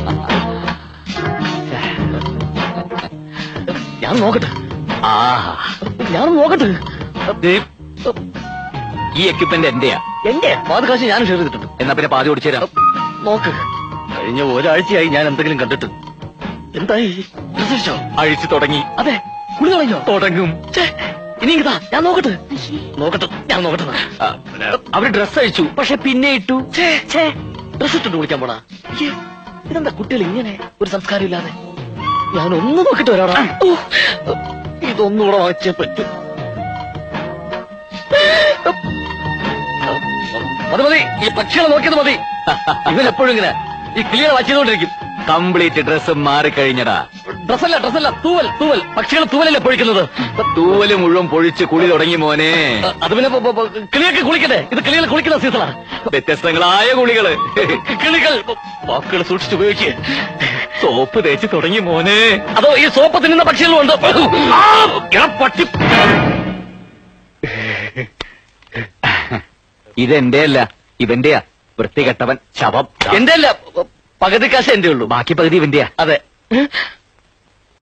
ഞാൻ നോക്കട്ടെ ആഹാ ഞാൻ നോക്കട്ടെ ദേ, ഈ എക്യുപ്മെന്റ് എന്റെയാ എന്റെ പാതി കാശ് ഞാൻ ഷെയർ ചെയ്തിട്ടുണ്ട് എന്നാ പിന്നെ പാതി ഓടിച്ചു തരാം നോക്ക് കഴിഞ്ഞ ഒരാഴ്ചയായി ഞാൻ എന്തെങ്കിലും കണ്ടിട്ട് എന്തായി റിസർച്ചോ അഴിച്ചു തുടങ്ങി അതെ കുളി കളഞ്ഞോ തുടങ്ങും ഛേ, ഇനി ഇതാ ഞാൻ നോക്കട്ടെ നോക്കട്ടെ ഞാൻ നോക്കട്ടെ ആ, അവര് ഡ്രസ് അഴിച്ചു പക്ഷെ പിന്നെ ഇട്ടു ഡ്രസ് ഇട്ടുണ്ട് കുളിക്കാൻ പോടാ അയ്യേ, ഇതെന്താ കുട്ടികൾ ഇങ്ങനെ ഒരു സംസ്കാരം ഇല്ലാതെ ഞാൻ ഒന്ന് നോക്കിട്ട് വരാടാ ഓ, ഇതൊന്നുകൂടെ വാങ്ങിച്ചേ പറ്റൂ മതി മതി ഈ പക്ഷികളെ നോക്കിയത് മതി ഇവൻ എപ്പോഴും ഇങ്ങനെ ഈ ക്ലിയർ വായിച്ചുകൊണ്ടിരിക്കും കംപ്ലീറ്റ് ഡ്രസ് മാറിക്കഴിഞ്ഞടാ ഡ്രസ്സല്ല ഡ്രസ്സല്ല തൂവൽ തൂവൽ പക്ഷികൾ തൂവലല്ലേ പൊഴിക്കുന്നത് തൂവല് മുഴുവൻ പൊഴിച്ച് കുളി തുടങ്ങി മോനെ അത് പിന്നെ പ- പ- പ- കിളിയൊക്കെ കുളിക്കട്ടെ ഇത് കിളികൾ കുളിക്കുന്ന സീസണാണ് വ്യത്യസ്തങ്ങളായ കുളികള് കിളികൾ വാക്കുകൾ സൂക്ഷിച്ച് ഉപയോഗിക്കുക സോപ്പ് തേച്ച് തുടങ്ങി മോനെ അതോ ഈ സോപ്പ് തിന്നുന്ന പക്ഷികളും ഉണ്ട് ആ, എടാ പട്ടി ഇതെന്റെ അല്ല ഇവന്റെയാ വൃത്തികെട്ടവൻ ശവം എന്റെ അല്ല പകുതി കാശ് എന്റെ ഉള്ളൂ ബാക്കി പകുതി ഇവന്റെയാ അതെ